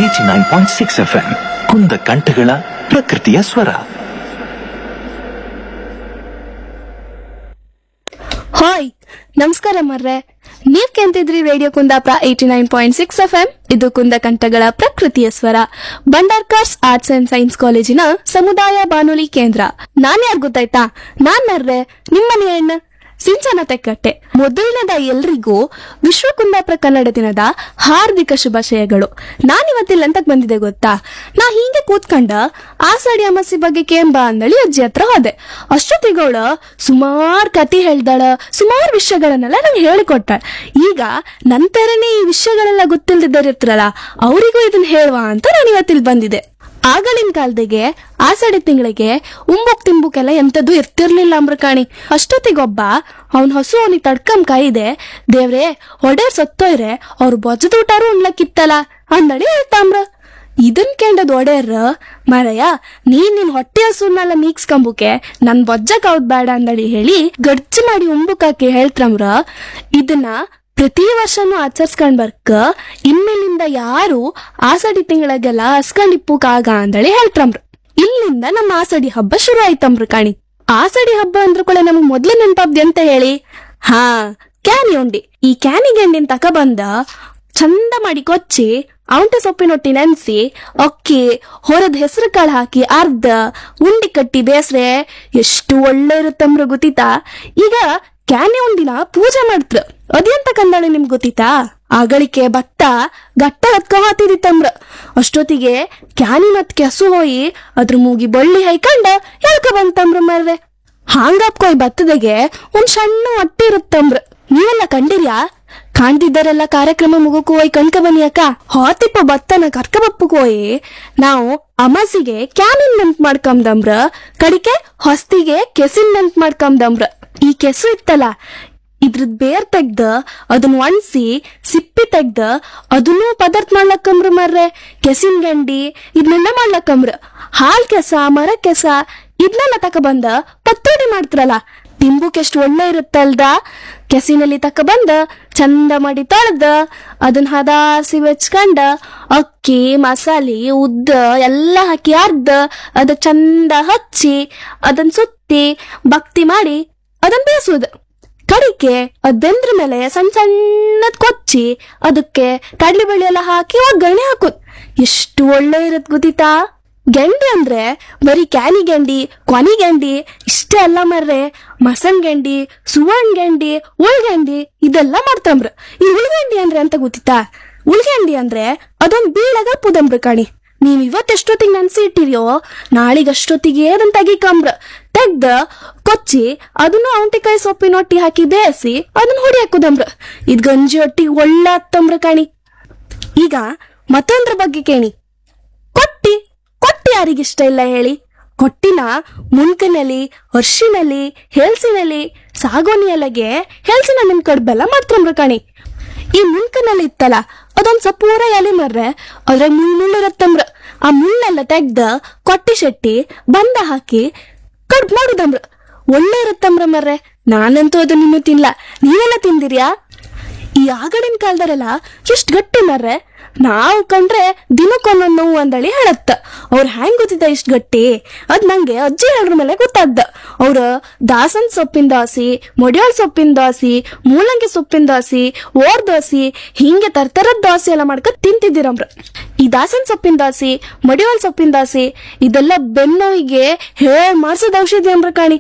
eighty nine point six F M ಕುಂದ ಕಂಠಗಳ ಪ್ರಕೃತಿಯ ಸ್ವರ ಹಾಯ್ ನಮಸ್ಕಾರ ಮರ್ರೆ ನೀವ್ ಕೆಂತಿದ್ರಿ radio Kundapura eighty nine point six F M ಇದು ಕುಂದ ಕಂಠಗಳ ಪ್ರಕೃತಿಯ ಸ್ವರ ಬಂಡಾರ್ಕಾರ್ಸ್ ಆರ್ಟ್ಸ್ ಅಂಡ್ ಸೈನ್ಸ್ ಕಾಲೇಜಿನ ಸಮುದಾಯ ಬಾನುಲಿ ಕೇಂದ್ರ ನಾನ್ ಯಾರ್ ಗೊತ್ತಾಯ್ತಾ ನಾನ್ ಮರ್ರೆ ನಿಮ್ಮನೆ ಹೆಣ್ಣು ಸಿಂಚನ ತೆಕ್ಕಟ್ಟೆ ಮೊದಲನೇದ ಎಲ್ರಿಗೂ ವಿಶ್ವ ಕುಂದಾಪುರ ಕನ್ನಡ ದಿನದ ಹಾರ್ದಿಕ ಶುಭಾಶಯಗಳು ನಾನಿವತ್ತಿಲ್ಲ ಅಂತಕ್ ಬಂದಿದೆ ಗೊತ್ತಾ ನಾ ಹಿಂಗೆ ಕೂತ್ಕೊಂಡ ಆಷಾಢಿ ಅಮಾಸಿ ಬಗ್ಗೆ ಕೇಂಬ ಅಂದಳಿ ಅಜ್ಜಿ ಹತ್ರ ಹೋದೆ ಅಷ್ಟೊತ್ತಿಗೋಳ ಸುಮಾರ್ ಕತಿ ಹೇಳ್ದಾಳ ಸುಮಾರು ವಿಷಯಗಳನ್ನೆಲ್ಲ ನಂಗೆ ಹೇಳಿಕೊಟ್ಟಾಳ ಈಗ ನಂತರನೇ ಈ ವಿಷಯಗಳೆಲ್ಲ ಗೊತ್ತಿಲ್ದಿದ್ದರಿರ್ತಾರಲ್ಲ ಅವರಿಗೂ ಇದನ್ನ ಹೇಳುವ ಅಂತ ನಾನು ಇವತ್ತಿಲ್ ಬಂದಿದೆ ಆಗಳಿನ ಕಾಲದಾಗೆ ಆಷಾಢಿ ತಿಂಗಳಿಗೆ ಉಂಬುಕ್ ತಿಂಬುಕೆಲ್ಲ ಎಂತದ್ದು ಇರ್ತಿರ್ಲಿಲ್ಲ ಅಂಬ್ರಕಾಣಿ ಅಷ್ಟೊತ್ತಿಗೊಬ್ಬ ಅವನ್ ಹಸು ಅವನಿಗೆ ತಡ್ಕಂಬ ಕಾಯಿದೆ ದೇವ್ರೆ ಹೊಡೇರ್ ಸತ್ತೋಯ್ರೆ ಅವ್ರು ಬೊಜ್ಜದೂಟಾರು ಉಣ್ಲಕ್ಕಿತ್ತಲ್ಲ ಅಂದಳಿ ಹೇಳ್ತಾಮ್ರ ಇದನ್ ಕೇಂಡದ್ ಒಡೆಯರ್ ಮರಯ್ಯ ನೀನ್ ನಿನ್ ಹೊಟ್ಟೆ ಹಸುನೆಲ್ಲ ನೀಗ್ಸ್ಕೊಂಬುಕೆ ನನ್ ಬೊಜ್ಜಕ್ ಹೌದ್ ಬೇಡ ಅಂದಳಿ ಹೇಳಿ ಗಡ್ಜಿ ಮಾಡಿ ಉಂಬುಕಾಕಿ ಹೇಳ್ತ್ರಮ್ರ ಇದನ್ನ ಪ್ರತಿ ವರ್ಷನೂ ಆಚರಿಸ್ಕೊಂಡ್ ಬರ್ಕ ಇನ್ಮೇಲಿಂದ ಯಾರು ಆಸಡಿ ತಿಂಗಳಿಗೆಲ್ಲ ಹಸ್ಕೊಂಡಿಪ್ಪುಕಾಗ ಅಂದಳಿ ಹೇಳ್ತ್ರಮ್ರ ಇಲ್ಲಿಂದ ನಮ್ಮ ಆಸಡಿ ಹಬ್ಬ ಶುರು ಆಯ್ತಮ್ರ ಕಾಣಿ ಆಸಡಿ ಹಬ್ಬ ಅಂದ್ರ ಕೂಡ ನಮಗ್ ಮೊದ್ಲು ನೆನಪಾಬ್ದಿ ಅಂತ ಹೇಳಿ ಹಾ ಕ್ಯಾನಿ ಉಂಡಿ ಈ ಕ್ಯಾನಿ ಗೆಂಡಿನ ತಕ ಬಂದ ಚಂದ ಮಾಡಿ ಕೊಚ್ಚಿ ಔಂಟೆ ಸೊಪ್ಪಿನೊಟ್ಟಿ ನೆನ್ಸಿ ಅಕ್ಕಿ ಹೊರದ್ ಹೆಸರು ಕಾಳು ಹಾಕಿ ಅರ್ಧ ಉಂಡಿ ಕಟ್ಟಿ ಬೇಸ್ರೆ ಎಷ್ಟು ಒಳ್ಳೆ ಇರುತ್ತಮ್ರ ಗೊತ್ತಿತಾ ಈಗ ಕ್ಯಾನೆ ಉಂಡಿನ ಪೂಜೆ ಮಾಡ್ತ್ರ ಅದೆಂತ ಕಂದಾಳೆ ನಿಮ್ಗೆ ಗೊತ್ತಿತಾ ಆಗಳಿಕೆ ಭತ್ತ ಗಟ್ಟ ಹತ್ಕ ಹಾತಿದಿತ್ತಮ್ರ ಅಷ್ಟೊತ್ತಿಗೆ ಕ್ಯಾನಿ ಮತ್ ಕೆಸು ಹೋಯಿ ಅದ್ರ ಮೂಗಿ ಬಳ್ಳಿ ಹೈಕಂಡ ಎಳ್ಕ ಬಂತಮ್ರ ಮರ್ರೆ ಹಾಂಗಪ್ಕೊಯ್ ಭತ್ತದಾಗೆ ಒಂದ್ ಸಣ್ಣ ಹೊಟ್ಟೆ ಇರುತ್ತಂಬ್ರ ನೀವೆಲ್ಲ ಕಂಡಿರ್ಯಾ ಕಾಣ್ತಿದ್ದಾರೆಲ್ಲ ಕಾರ್ಯಕ್ರಮ ಮುಗಕ್ಕೂ ಹೋಯ್ ಕಣ್ಕ ಬನ್ನಿ ಅಕ್ಕ ಹಾತಿಪ್ಪ ಭತ್ತನ ಕರ್ಕ ಬಪ್ಪಕ್ ಹೋಯಿ ನಾವು ಅಮಾಸಿಗೆ ಕ್ಯಾನಿನ್ ನೆನ್ಪ್ ಮಾಡ್ಕಂದಮ್ರ ಕಡಿಕೆ ಹೊಸ್ತಿಗೆ ಕೆಸಿನ್ ನೆನ್ಪ್ ಮಾಡ್ಕಂದಮ್ರ ಈ ಕೆಸು ಇತ್ತಲ್ಲ ಇದ್ರದ್ ಬೇರ್ ತೆಗ್ದ ಅದನ್ನ ಒಣಸಿ ಸಿಪ್ಪಿ ತೆಗ್ದ ಅದನ್ನು ಪದಾರ್ಥ ಮಾಡ್ಲಕ್ಕಂಬ್ರ ಮರ್ರೆ ಕೆಸಿನ್ ಗಂಡಿ ಇದನ್ನೆಲ್ಲ ಮಾಡ್ಲಕ್ಕಂಬ್ರ ಹಾಲ್ ಕೆಸ ಮರ ಕೆಸ ಇದನ್ನೆಲ್ಲ ತಕ ಬಂದ ಪತ್ರೊಡಿ ಮಾಡ್ತಾರಲ್ಲ ತಿಂಬುಕ್ ಎಷ್ಟು ಒಳ್ಳೆ ಇರುತ್ತಲ್ದ ಕೆಸಿನಲ್ಲಿ ತಕ ಬಂದ ಚಂದ ಮಾಡಿ ತೊಳ್ದ ಅದನ್ನ ಹದಾಸಿ ಬೆಚ್ಕಂಡ ಅಕ್ಕಿ ಮಸಾಲೆ ಉದ್ದ ಎಲ್ಲ ಹಾಕಿ ಅರ್ಧ ಅದ ಚಂದ ಹಚ್ಚಿ ಅದನ್ನ ಸುತ್ತಿ ಭಕ್ತಿ ಮಾಡಿ ಅದನ್ನ ಬೇಯಿಸೋದು ಕಡಿಕೆ ಅದಂದ್ರ ಮೇಲೆ ಸಣ್ಣ ಸಣ್ಣದ್ ಕೊಚ್ಚಿ ಅದಕ್ಕೆ ಕಡ್ಲಿ ಬೇಳೆ ಎಲ್ಲ ಹಾಕಿ ಒಗ್ಗರಣೆ ಹಾಕೋದ್ ಎಷ್ಟು ಒಳ್ಳೆ ಇರತ್ ಗೊತ್ತಿತಾ ಗೆಂಡಿ ಅಂದ್ರೆ ಬರೀ ಕ್ಯಾನಿ ಗೆಂಡಿ ಕೊನಿ ಗೆಂಡಿ ಇಷ್ಟೇ ಅಲ್ಲ ಮರ್ರೆ ಮಸನ್ ಗೆಂಡಿ ಸುವರ್ಣ ಗೆಂಡಿ ಉಳ್ಗೆಂಡಿ ಇದೆಲ್ಲ ಮಾಡ್ತಂಬ್ರ ಈ ಉಳ್ಗೆಂಡಿ ಅಂದ್ರೆ ಅಂತ ಗೊತ್ತಿತಾ ಉಳ್ಗೆಂಡಿ ಅಂದ್ರೆ ಅದೊಂದ್ ಬೀಳಗ ಪುದಂಬ್ರ ಕಾಣಿ ನೀವ್ ಇವತ್ತೆಷ್ಟೊತ್ತಿಗೆ ನೆನ್ಸಿ ಇಟ್ಟಿರಿಯೋ ನಾಳಿಗಷ್ಟೊತ್ತಿಗೆ ಅದನ್ನ ತೆಗಿಕಂಬ್ರ ತೆಗ್ದ ಕೊಚ್ಚಿ ಅದನ್ನು ಔಂಟಿಕಾಯಿ ಸೊಪ್ಪಿನೊಟ್ಟಿ ಹಾಕಿ ಬೇಯಿಸಿ ಅದನ್ನ ಹೊಡಿ ಹಾಕುದಂಬ್ರ ಇದ್ ಗಂಜಿ ಒಟ್ಟಿಗೆ ಒಳ್ಳೆ ಹತ್ತಂಬ್ರ ಕಾಣಿ ಈಗ ಮತ್ತೊಂದ್ರ ಬಗ್ಗೆ ಕೇಳಿ ಕೊಟ್ಟಿ ಕೊಟ್ಟಿ ಯಾರಿಗಿಷ್ಟ ಇಲ್ಲ ಹೇಳಿ ಕೊಟ್ಟಿನ ಮುನ್ಕನಲ್ಲಿ ಅರ್ಶಿನಲ್ಲಿ ಹೆಲ್ಸಿನಲ್ಲಿ ಸಾಗೋನಿ ಎಲೆಗೆ ಹೆಲ್ಸಿನ ನಿಮ್ ಕಡ್ ಬೆಲ್ಲ ಮಾಡ್ತಂಬ್ರ ಕಾಣಿ ಈ ಮುನ್ಕನಲ್ಲಿ ಇತ್ತಲ್ಲ ಅದೊಂದ್ ಸ್ವಲ್ಪ ಪೂರ ಎಲೆ ಮರ್ರೆ ಅದ್ರಾಗ ಮುಳ್ಳು ಮುಳ್ಳು ಇರತ್ತಂಬ್ರ ಆ ಮುಳ್ಳೆಲ್ಲ ತೆಗ್ದ ಕೊಟ್ಟಿ ಶೆಟ್ಟಿ ಬಂದ ಹಾಕಿ ಕಡ್ಬ್ ಮಾಡುದಂಬ್ರ ಒಳ್ಳೆ ಇರುತ್ತಂಬ್ರ ಮರ್ರೆ ನಾನಂತೂ ಅದನ್ನ ಇನ್ನೂ ತಿನ್ಲ ನೀವೆಲ್ಲ ತಿಂದಿರ್ಯಾ ಈ ಆಗಡಿನ ಕಾಲದರೆಲ್ಲ ಎಷ್ಟ್ ಗಟ್ಟಿ ಮರ್ರೆ ನಾವು ಕಂಡ್ರೆ ದಿನಕ್ಕೊಂದೊಂದ್ ನೋವು ಅಂದಳಿ ಹೇಳತ್ತ ಅವ್ರ ಹ್ಯಾಂಗ್ ಗೊತ್ತಿದ್ದ ಇಷ್ಟ್ ಗಟ್ಟಿ ಅದ್ ನಂಗೆ ಅಜ್ಜಿ ಹೇಳ್ರ ಮೇಲೆ ಗೊತ್ತಾದ್ದ ಅವ್ರ ದಾಸನ್ ಸೊಪ್ಪಿನ ದಾಸಿ ಮೊಡ್ಯಾಳ್ ಸೊಪ್ಪಿನ ದಾಸಿ ಮೂಲಂಗಿ ಸೊಪ್ಪಿನ ದಾಸಿ ಓರ್ ದಾಸಿ ಹಿಂಗೆ ತರ್ತರದ ದಾಸಿ ಎಲ್ಲ ಮಾಡ್ಕೊಂಡ್ ತಿಂತಿದ್ದೀರಮ್ರ ಈ ದಾಸನ್ ಸೊಪ್ಪಿನ ದಾಸಿ ಮಡಿವಾಳ್ ಸೊಪ್ಪಿನ ದಾಸಿ ಇದೆಲ್ಲ ಬೆನ್ನೋವಿಗೆ ಹೇಳ್ ಮಾಡ್ಸೋದ್ ಔಷಧಿ ಅಂಬ್ರ ಕಾಣಿ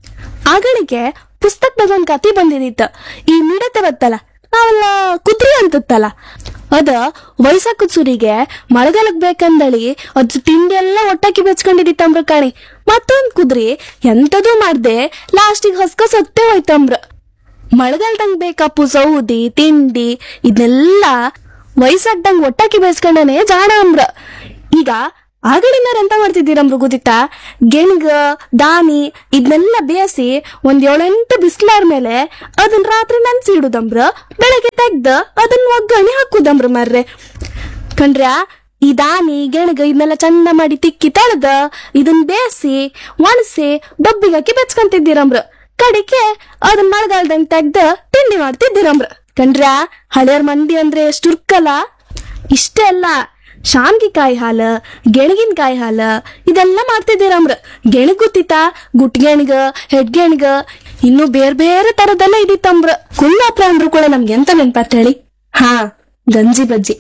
ಆಗಳಿಗೆ ಪುಸ್ತಕದಾಗ ಒಂದ್ ಕತಿ ಬಂದಿದಿತ್ತ ಈ ಮಿಡತೆ ಬತ್ತಲ್ಲ ನಾವೆಲ್ಲ ಕುದ್ರಿ ಅಂತತ್ತಲ್ಲ ಅದ ವಯಸ್ಸಾಕ ಸುರಿಗೆ ಮಳೆಗಾಲಕ್ ಬೇಕಂದಳಿ ಅದ್ ತಿಂಡಿ ಎಲ್ಲ ಒಟ್ಟಾಕಿ ಬೆಚ್ಕೊಂಡಿದಿತ್ತಂಬ್ರ ಕಾಣಿ ಮತ್ತೊಂದ್ ಕುದ್ರಿ ಎಂತದೂ ಮಾಡ್ದೆ ಲಾಸ್ಟಿಗೆ ಹಸ್ಕ ಸತ್ತೇ ಹೋಯ್ತಂಬ್ರ ಮಳೆಗಾಲದಂಗ್ ಬೇಕಪ್ಪು ಸೌದಿ ತಿಂಡಿ ಇದನ್ನೆಲ್ಲ ವಯಸ್ಸಾಗ್ದಂಗ್ ಒಟ್ಟಾಕಿ ಬೆಚ್ಕೊಂಡನೆ ಜಾಣ ಅಂಬ್ರ ಈಗ ಆಗಳಿನಾರ ಎಂತ ಮಾಡ್ತಿದ್ದೀರಮ್ರು ಗೊತ್ತಿತ್ತಾ ಗೆಣ್ಗ ದಾನಿ ಇದನ್ನೆಲ್ಲ ಬೇಯಿಸಿ ಒಂದ್ ಏಳೆಂಟು ಬಿಸ್ಲಾರ್ ಮೇಲೆ ಅದನ್ನ ರಾತ್ರಿ ನೆನ್ಸಿ ಇಡುದಂಬ್ರ ಬೆಳಗ್ಗೆ ತೆಗ್ದ ಅದನ್ನ ಒಗ್ಗರಣೆ ಹಾಕುದಂಬ್ರ ಮರ್ರೆ ಕಂಡ್ರ್ಯಾ ಈ ದಾನಿ ಗೆಣಗ ಇದನ್ನೆಲ್ಲ ಚಂದ ಮಾಡಿ ತಿಕ್ಕಿ ತಳದ ಇದನ್ನ ಬೇಯಿಸಿ ಒಣಸಿ ಡಬ್ಬಿಗೆ ಹಾಕಿ ಬೆಚ್ಕೊಂತಿದ್ದೀರಮ್ರ ಕಡಿಕೆ ಅದನ್ನ ಮಳೆಗಾಲದಂಗ್ ತೆಗ್ದ ತಿಂಡಿ ಮಾಡ್ತಿದ್ದೀರಮ್ರ ಕಂಡ್ರ್ಯಾ ಹಳೆಯರ್ ಮಂದಿ ಅಂದ್ರೆ ಎಷ್ಟು ಉರ್ಕಲ್ಲ ಇಷ್ಟೇ ಅಲ್ಲ ಶಾನ್ಗಿಕಾಯಿ ಹಾಲ ಗೆಣಗಿನಕಾಯಿ ಹಾಲ ಇದೆಲ್ಲ ಮಾಡ್ತಿದ್ದೀರಮ್ರ ಗೆಣಗ್ ಗೊತ್ತಿತ್ತಾ ಗುಟ್ಗೆಣ್ಗ ಹೆಡ್ಗೆಣ್ಗ ಇನ್ನು ಬೇರೆ ಬೇರೆ ತರದೆಲ್ಲ ಇದಿತ್ತಂಬ್ರ ಕುಂದಾಪುರ ಅಂದ್ರು ಕೂಡ ನಮ್ಗೆ ಎಂತ ನೆನ್ಪಾತ್ ಹೇಳಿ ಹಾ ಗಂಜಿ ಬಜ್ಜಿ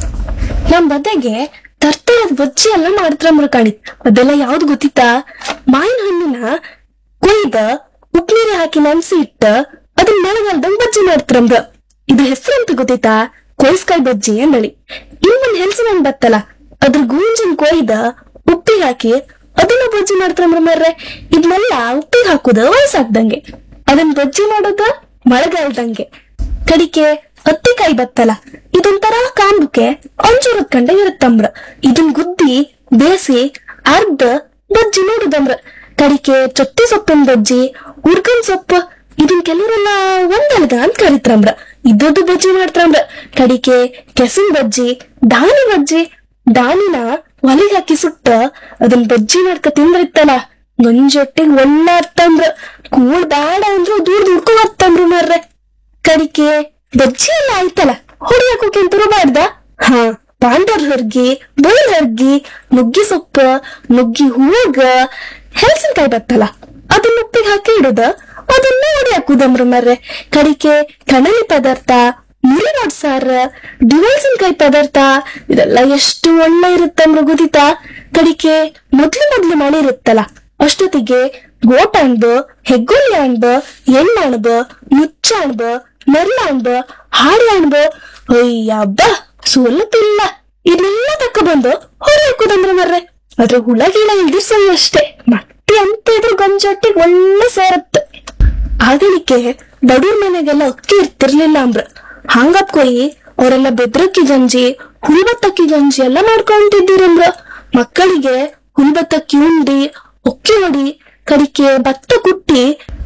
ನಮ್ ಬದೆಗೆ ತರ್ತರದ ಬಜ್ಜಿ ಎಲ್ಲ ಮಾಡ್ತಾರಮ್ರ ಕಾಣಿ ಅದೆಲ್ಲ ಯಾವ್ದು ಗೊತ್ತಿತ್ತಾ ಮಾವಿನ ಹಣ್ಣಿನ ಕೊಯ್ದ ಉಪ್ನೀರಿ ಹಾಕಿ ನೆನ್ಸಿ ಇಟ್ಟ ಅದನ್ನ ಮಳೆಗಾಲದಂಗ್ ಬಜ್ಜಿ ಮಾಡ್ತಾರಮ್ರ ಇದು ಹೆಸರು ಅಂತ ಗೊತ್ತಿತ್ತಾ ಕೊಯ್ಸ್ಕಾಯಿ ಬಜ್ಜಿ ಅಂದಳಿ ಇನ್ನೊಂದ್ ಹೆಲ್ಸಿನ ಹಣ್ಣ್ ಬತ್ತಲ್ಲ ಅದ್ರ ಗೂಂಜನ್ ಕೊಯ್ದ ಉಪ್ಪಿಗೆ ಹಾಕಿ ಅದನ್ನ ಬಜ್ಜಿ ಮಾಡ್ತಾರಮ್ರ ಮರ್ರೆ ಇದನ್ನೆಲ್ಲ ಉಪ್ಪಿಗೆ ಹಾಕುದ ವಯಸ್ಸಾಗ್ದಂಗೆ ಅದನ್ನ ಬಜ್ಜಿ ಮಾಡೋದ ಮಳೆಗಾಲದಂಗೆ ಕಡಿಕೆ ಹತ್ತಿಕಾಯಿ ಬತ್ತಲ್ಲ ಇದೊಂಥರ ಕಾಂಬಕ್ಕೆ ಒಂಚೂರು ಕಂಡ ಇರುತ್ತಂಬ್ರ ಇದನ್ ಗುದ್ದಿ ಬೇಸಿ ಅರ್ಧ ಬಜ್ಜಿ ಮಾಡುದಂಬ್ರ ಕಡಿಕೆ ಚೊಟ್ಟಿ ಸೊಪ್ಪಿನ ಬಜ್ಜಿ ಉರ್ಗನ್ ಸೊಪ್ಪು ಇದನ್ ಕೆಲವರೆಲ್ಲ ಒಂದಲ್ಗ ಅಂತ ಕರಿತ್ರಂಬ್ರ ಇದ್ದದ್ದು ಬಜ್ಜಿ ಮಾಡ್ತಾರಂಬ್ರ ಕಡಿಕೆ ಕೆಸನ್ ಬಜ್ಜಿ ದಾನಿ ಬಜ್ಜಿ ದಾನಿನ ಒಲೆಗೆ ಹಾಕಿ ಸುಟ್ಟ ಅದನ್ ಬಜ್ಜಿ ಮಾಡ್ಕ ತಿಂದ್ರಿತ್ತಲ್ಲ ಗಂಜೊಟ್ಟಿಗೆ ಒಳ್ಳೆ ಅತ್ತಂಬ್ರ ಕೂಳ್ ಬೇಡ ಅಂದ್ರು ದೂರ ದುಡ್ಕೊ ಬತ್ತಂಬ್ರು ಮಾರ್ರೆ ಕಡಿಕೆ ಬಜ್ಜಿ ಎಲ್ಲ ಆಯ್ತಲ್ಲ ಹೊಡಿಯಾಕೋಕೆ ಅಂತ ಮಾಡ್ದ ಹಾ ಪಾಂಡರ್ ಹರ್ಗಿ ಬೈಲ್ ಹರ್ಗಿ ನುಗ್ಗಿ ಸೊಪ್ಪು ನುಗ್ಗಿ ಹೂವಗ ಹೆಲ್ಸಿನಕಾಯಿ ಬತ್ತಲ್ಲ ಅದನ್ನ ಉಪ್ಪಿಗೆ ಹಾಕಿ ಇಡುದ ಅದನ್ನ ಹೊಡಿ ಹಾಕುದಮ್ರ ಮರ್ರೆ ಕಡಿಕೆ ಕಣಲಿ ಪದಾರ್ಥ ಮುರಿನಾಡ್ ಸಾರ ಡಿವಲ್ಸಿನಕಾಯಿ ಪದಾರ್ಥ ಇದೆಲ್ಲ ಎಷ್ಟು ಒಳ್ಳೆ ಇರುತ್ತಂಬ್ರ ಗೊತ್ತಿತ್ತಾ ಕಡಿಕೆ ಮೊದ್ಲು ಮೊದ್ಲು ಮಳೆ ಇರುತ್ತಲ್ಲ ಅಷ್ಟೊತ್ತಿಗೆ ಗೋಟ ಅಣ್ಬ ಹೆಗ್ಗೊಲ್ಲಿ ಅಣ್ಬ ಎಣ್ಣ ಅಣ್ಬ ಮುಚ್ಚ ಅಣ್ಬ ನೆರ್ಲ ಅಣ್ಬ ಹಾಡಿ ಅಣ್ಬ ಅಯ್ಯಬ್ಬ ಸೋಲತಿಲ್ಲ ಇದನ್ನೆಲ್ಲ ತಕ್ಕ ಬಂದು ಹೊರ ಹಾಕುದಂದ್ರ ಮರ್ರೆ ಅದ್ರ ಹುಳ ಗಿಳ ಇಳಿಸೋದು ಅಷ್ಟೇ ಮಟ್ಟಿ ಅಂತ ಇದ್ರು ಗಂಜೊಟ್ಟಿಗೆ ಒಳ್ಳೆ ಸೇರತ್ತೆ ಆಗಲಿಕ್ಕೆ ಬಡೂರ್ ಮನೆಗೆಲ್ಲ ಅಕ್ಕಿ ಇರ್ತಿರ್ಲಿಲ್ಲ ಅಂಬ್ರ ಹಂಗಪ್ ಕೊಯ್ಯಿ ಅವರೆಲ್ಲ ಬೆದ್ರಕ್ಕಿ ಗಂಜಿ ಹುಲ್ಬತ್ತಕ್ಕಿ ಗಂಜಿ ಎಲ್ಲ ಮಾಡ್ಕೊಂತಿದ್ದೀರಂಬ್ರ ಮಕ್ಕಳಿಗೆ ಹುಲ್ಬತ್ತಕ್ಕಿ ಉಂಡಿ ಒಕ್ಕಿ ಹೊಡಿ ಕಡಿಕೆ ಭತ್ತ ಕುಟ್ಟಿ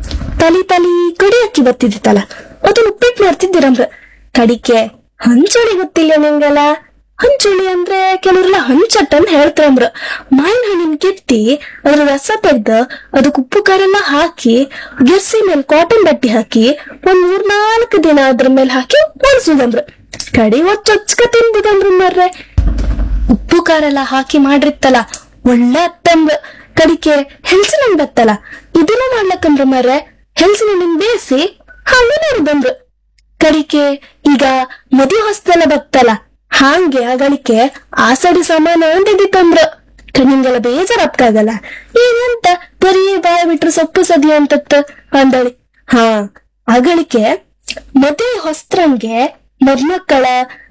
ತಲಿ ತಲಿ ಕಡಿ ಅಕ್ಕಿ ಬತ್ತಿದಿತ್ತಲ್ಲ ಅದನ್ನ ಉಪ್ಪಿಟ್ಟು ಮಾಡ್ತಿದ್ದೀರಂಬ್ರ ಕಡಿಕೆ ಹಂಚುಳಿ ಗೊತ್ತಿಲ್ಲ ನಿಂಗೆಲ್ಲ ಹಂಚುಳಿ ಅಂದ್ರೆ ಕೆಲವರೆಲ್ಲ ಹಂಚಟ್ ಅಂತ ಹೇಳ್ತಾರಂಬ್ರ ಮಾವಿನ ಹಣ್ಣಿನ ಕೆತ್ತಿ ಅದ್ರ ರಸ ತೆಗ್ದು ಅದಕ್ಕೆ ಉಪ್ಪು ಖಾರ ಎಲ್ಲ ಹಾಕಿ ಗೆರ್ಸಿ ಮೇಲೆ ಕಾಟನ್ ಬಟ್ಟೆ ಹಾಕಿ ಒಂದ್ ಮೂರ್ ನಾಲ್ಕು ದಿನ ಅದ್ರ ಮೇಲೆ ಹಾಕಿ ಒಣಸುದಂಬ್ರ ಕಡಿ ಒಚ್ಚೊಚ್ಕ ತಿಂಬುದಂಬ್ರ ಮರ್ರೆ ಉಪ್ಪು ಖಾರ ಎಲ್ಲ ಹಾಕಿ ಮಾಡಿರ್ತಲ್ಲ ಒಳ್ಳೆ ಅತ್ತಂಬ್ರ ಕಡಿಕೆ ಹೆಲ್ಸಿನ ಹಣ್ಣ್ ಬತ್ತಲ್ಲ ಇದನ್ನ ಮಾಡ್ಲಕ್ಕಂದ್ರ ಮರ್ರೆ ಹೆಲ್ಸಿನ ಹಣ್ಣಿನ ಬೇಯಿಸಿ ಹಣ್ಣು ನೋಡಿದಂಬ್ರ ಕಡಿಕೆ ಈಗ ಮದುವೆ ಹೊಸ್ತೆಲ್ಲ ಬತ್ತಲ್ಲ ಹಾಂಗೆ ಅಗಳಿಕೆ ಆಸಡಿ ಸಮಾನ ಅಂತಿದ್ದಿತ್ತಂಬ್ರ ನಿಂಗೆಲ್ಲ ಬೇಜಾರಾಗ್ತಾಗಲ್ಲ ಈಗೆಂತ ಬರೀ ಬಾಯ ಬಿಟ್ರು ಸೊಪ್ಪು ಸದಿ ಅಂತತ್ತ ಅಂದಳಿ ಹಾ ಅಗಳಿಕೆ ಮದುವೆ ಹೊಸ್ತ್ರಂಗೆ ಮದ್ಮಕ್ಕಳ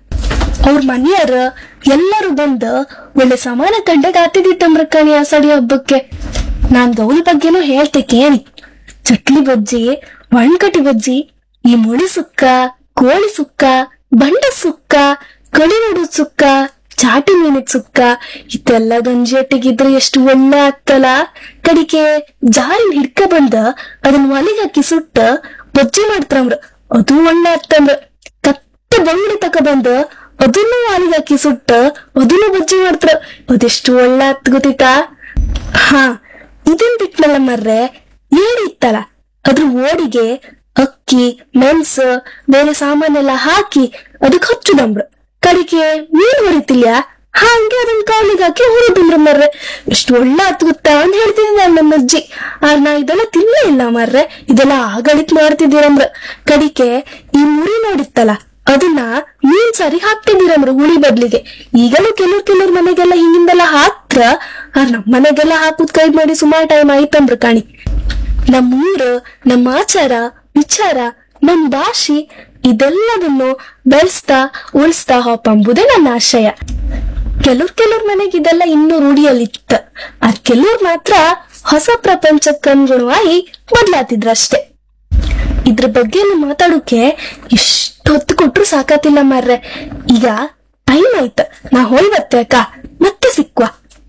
ಅವ್ರ ಮನೆಯವ್ರ ಎಲ್ಲರೂ ಬಂದು ಒಳ್ಳೆ ಸಮಾನ ಕಂಡಾಗ ಆತಿದ್ದಿತ್ತಂಬ್ರ ಕಣಿ ಆಸಡಿ ಹಬ್ಬಕ್ಕೆ ನಾನ್ ಗೌರಿ ಬಗ್ಗೆನೂ ಹೇಳ್ತೆ ಕೇಳಿ ಚಟ್ಲಿ ಬಜ್ಜಿ ಒಣ್ಕಟಿ ಬಜ್ಜಿ ಈ ಮುಳಿ ಸುಕ್ಕ ಕೋಳಿ ಸುಕ್ಕ ಬಂಡ ಸುಕ್ಕ ಕಡಿನಡು ಸುಕ್ಕ ಚಾಟಿ ಮೀನಿನ ಸುಕ್ಕ ಇದೆಲ್ಲ ಗಂಜಿ ಒಟ್ಟಿಗಿದ್ರೆ ಎಷ್ಟು ಒಳ್ಳೆ ಆಗ್ತಲ್ಲ ಕಡಿಕೆ ಜಾರಿನ ಹಿಡ್ಕ ಬಂದ ಅದನ್ನ ಒಲೆಗೆ ಹಾಕಿ ಸುಟ್ಟ ಬಜ್ಜಿ ಮಾಡ್ತಾರಂಬ್ರ ಅದು ಒಳ್ಳೆ ಆಗ್ತಂಬ್ರ ಕತ್ತ ಬಂಗಡಿ ತಕ ಬಂದ ಅದನ್ನು ಒಲೆಗೆ ಹಾಕಿ ಸುಟ್ಟ ಅದನ್ನು ಬಜ್ಜಿ ಮಾಡ್ತಾರ ಅದೆಷ್ಟು ಒಳ್ಳೆ ಆತ್ ಗೊತ್ತಿತ್ತಾ ಹಾ ಇದನ್ ಬಿಟ್ನಲ್ಲ ಮರ್ರೆ ಏಡಿ ಇತ್ತಲ್ಲ ಅದ್ರ ಓಡಿಗೆ ಅಕ್ಕಿ ಮೆಣಸ ಬೇರೆ ಸಾಮಾನೆಲ್ಲ ಹಾಕಿ ಅದಕ್ಕೆ ಹಚ್ಚುದಂಬ್ರ ಕಡಿಕೆ ಮೀನ್ ಹೊಡಿತಿಲ್ಲ ಹಂಗೆ ಅದನ್ನ ಕಾಲಿಗೆ ಹಾಕಿ ಹುರಿದಂಬ್ರ ಮರ್ರೆ ಎಷ್ಟು ಒಳ್ಳೆ ಆತ್ ಗೊತ್ತಾ ಅಂತ ಹೇಳ್ತಿದ್ದೆ ನಮ್ಮ ಅಜ್ಜಿ ಆರ್ ನಾ ಇದೆಲ್ಲ ತಿನ್ನಲೇ ಇಲ್ಲ ಮರ್ರೆ ಇದೆಲ್ಲ ಆಗಳಿತ್ ಮಾಡ್ತಿದ್ದೀರಮ್ರ ಕಡಿಕೆ ಈ ಮುರಿ ನೋಡಿತ್ತಲ್ಲ ಅದನ್ನ ಮೀನ್ ಸಾರಿ ಹಾಕ್ತಿದ್ದೀರಮ್ರ ಹುಳಿ ಬದ್ಲಿಗೆ ಈಗಲೂ ಕೆಲವ್ರು ಕೆಲವ್ರ ಮನೆಗೆಲ್ಲ ಹಿಂಗಿಂದೆಲ್ಲ ಹಾಕ್ರ ಆರ್ ನಮ್ ಮನೆಗೆಲ್ಲ ಹಾಕುದ್ ಕೈ ಮಾಡಿ ಸುಮಾರು ಟೈಮ್ ಆಯ್ತಂಬ್ರ ಕಾಣಿ ನಮ್ಮ ಊರು ನಮ್ಮ ಆಚಾರ ವಿಚಾರ ನಮ್ ಭಾಷೆ ಇದೆಲ್ಲದನ್ನು ಬೆಳೆಸ್ತಾ ಉಳಿಸ್ತಾ ಹೋಪಂಬುದೇ ನನ್ನ ಆಶಯ ಕೆಲವ್ರ್ ಕೆಲವ್ರ ಮನೆಗೆ ಇದೆಲ್ಲ ಇನ್ನೂ ರೂಢಿಯಲ್ಲಿತ್ತ ಅದ್ ಕೆಲವ್ರು ಮಾತ್ರ ಹೊಸ ಪ್ರಪಂಚಕ್ಕನುಗುಣವಾಗಿ ಬದ್ಲಾತಿದ್ರಷ್ಟೇ ಇದ್ರ ಬಗ್ಗೆ ಎಲ್ಲ ಮಾತಾಡೋಕೆ ಎಷ್ಟು ಹೊತ್ತು ಕೊಟ್ರು ಸಾಕಾತಿಲ್ಲ ಮಾರ್ರೆ ಈಗ ಟೈಮ್ ಆಯ್ತ ನಾ ಹೋಯ್ ಬತ್ತೆ ಅಕ್ಕ ಮತ್ತೆ ಸಿಕ್ವಾ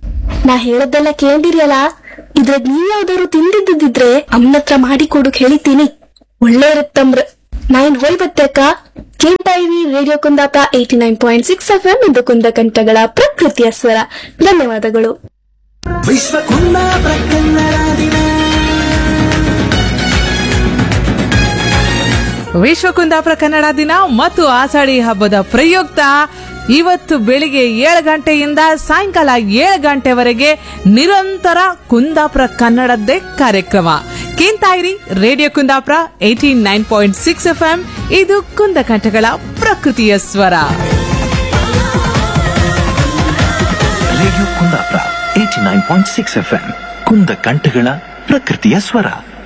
ನಾ ಹೇಳದ್ದೆಲ್ಲ ಕೇಳಿದಿರಿಯಲ್ಲ ಇದ್ರಾಗ ನೀವ್ ಯಾವ್ದಾದ್ರು ತಿಂದಿದ್ದಿದ್ರೆ ಅಮ್ಮನ ಹತ್ರ ಮಾಡಿ ಕೊಡಕ್ ಹೇಳಿತೀನಿ ಒಳ್ಳೆ ಇರುತ್ತಂಬ್ರ ನಾ ಏನ್ ಹೋಯ್ ಬತ್ತೆ ಅಕ್ಕ ಕೇಳ್ತಾ ಇವಿ radio Kundapura eighty nine point six F M ಇದು ಕುಂದ ಕಂಠಗಳ ಪ್ರಕೃತಿಯ ಸ್ವರ ಧನ್ಯವಾದಗಳು ವಿಶ್ವ ಕುಂದಾಪುರ ಕನ್ನಡ ದಿನ ವಿಶ್ವ ಕುಂದಾಪುರ ಕನ್ನಡ ದಿನ ಮತ್ತು ಆಷಾಢಿ ಹಬ್ಬದ ಪ್ರಯುಕ್ತ ಇವತ್ತು ಬೆಳಿಗ್ಗೆ ಏಳು ಗಂಟೆಯಿಂದ ಸಾಯಂಕಾಲ ಏಳು ಗಂಟೆವರೆಗೆ ನಿರಂತರ ಕುಂದಾಪುರ ಕನ್ನಡದ್ದೇ ಕಾರ್ಯಕ್ರಮ ಕೇಂತಾಯಿರಿ radio Kundapura eighty nine point six F M ಇದು ಕುಂದಕಂಠಗಳ ಪ್ರಕೃತಿಯ ಸ್ವರ radio Kundapura eighty nine point six F M ಕುಂದ ಕಂಠಗಳ ಪ್ರಕೃತಿಯ ಸ್ವರ